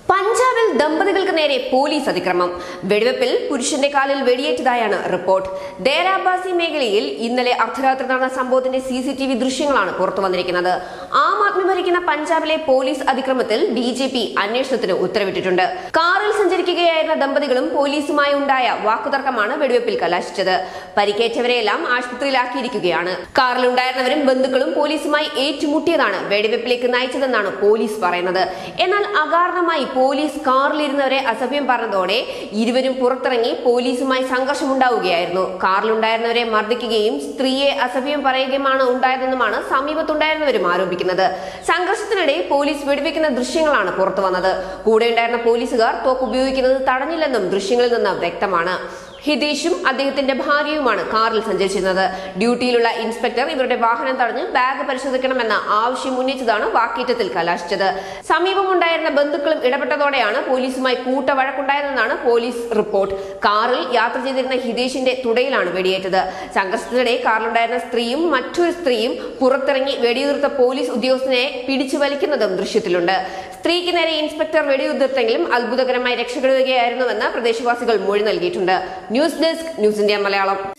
പഞ്ചാബിൽ ദമ്പതികൾക്ക് നേരെ പോലീസ് അതിക്രമം വെടിവെപ്പിൽ പുരുഷന്റെ കാലിൽ വെടിയേറ്റതായാണ് റിപ്പോർട്ട് ദേരാബാസി മേഖലയിൽ ഇന്നലെ അർദ്ധരാത്രി നടന്ന സംഭവത്തിന്റെ സി സി ടി വി ദൃശ്യങ്ങളാണ് പുറത്തു വന്നിരിക്കുന്നത് ആം ആദ്മി ഭരിക്കുന്ന പഞ്ചാബിലെ പോലീസ് അതിക്രമത്തിൽ ഡി ജി പി അന്വേഷണത്തിന് ഉത്തരവിട്ടിട്ടുണ്ട് കാറിൽ സഞ്ചരിക്കുകയായിരുന്ന ദമ്പതികളും പോലീസുമായി ഉണ്ടായ വാക്കുതർക്കമാണ് വെടിവെപ്പിൽ കലാശിച്ചത് പരിക്കേറ്റവരെയെല്ലാം ആശുപത്രിയിലാക്കിയിരിക്കുകയാണ് കാറിലുണ്ടായിരുന്നവരും ബന്ധുക്കളും പോലീസുമായി ഏറ്റുമുട്ടിയതാണ് വെടിവെപ്പിലേക്ക് നയിച്ചതെന്നാണ് പോലീസ് പറയുന്നത് എന്നാൽ അകാരണമായി പോലീസ് കാറിലിരുന്നവരെ അസഭ്യം പറഞ്ഞതോടെ ഇരുവരും പുറത്തിറങ്ങി പോലീസുമായി സംഘർഷമുണ്ടാവുകയായിരുന്നു കാറിലുണ്ടായിരുന്നവരെ മർദ്ദിക്കുകയും സ്ത്രീയെ അസഭ്യം പറയുകയുമാണ് ഉണ്ടായതെന്നുമാണ് സമീപത്തുണ്ടായിരുന്നവരും ആരോപിക്കുന്നത് സംഘർഷത്തിനിടെ പോലീസ് വെടിവെക്കുന്ന ദൃശ്യങ്ങളാണ് പുറത്തു വന്നത് കൂടെയുണ്ടായിരുന്ന പോലീസുകാർ തോക്ക് ഉപയോഗിക്കുന്നത് തടഞ്ഞില്ലെന്നും ദൃശ്യങ്ങളിൽ നിന്ന് വ്യക്തമാണ് ഹിതേഷും അദ്ദേഹത്തിന്റെ ഭാര്യയുമാണ് കാറിൽ സഞ്ചരിച്ചിരുന്നത് ഡ്യൂട്ടിയിലുള്ള ഇൻസ്പെക്ടർ ഇവരുടെ വാഹനം തടഞ്ഞ് ബാഗ് പരിശോധിക്കണമെന്ന ആവശ്യം ഉന്നയിച്ചതാണ് വാക്കേറ്റത്തിൽ കലാശിച്ചത് സമീപമുണ്ടായിരുന്ന ബന്ധുക്കളും ഇടപെട്ടതോടെയാണ് പോലീസുമായി കൂട്ടവഴക്കുണ്ടായതെന്നാണ് പോലീസ് റിപ്പോർട്ട് കാറിൽ യാത്ര ചെയ്തിരുന്ന ഹിതേഷിന്റെ തുടയിലാണ് വെടിയേറ്റത് സംഘർഷത്തിനിടെ കാറിലുണ്ടായിരുന്ന സ്ത്രീയും മറ്റൊരു സ്ത്രീയും പുറത്തിറങ്ങി വെടിയുതിർത്ത പോലീസ് ഉദ്യോഗസ്ഥനെ പിടിച്ചു വലിക്കുന്നതും ദൃശ്യത്തിലുണ്ട് സ്ത്രീക്ക് നേരെ ഇൻസ്പെക്ടർ വെടിയുതിർത്തെങ്കിലും അത്ഭുതകരമായി രക്ഷപ്പെടുകയായിരുന്നുവെന്ന് പ്രദേശവാസികൾ മൊഴി നൽകിയിട്ടുണ്ട് news desk news India Malayalam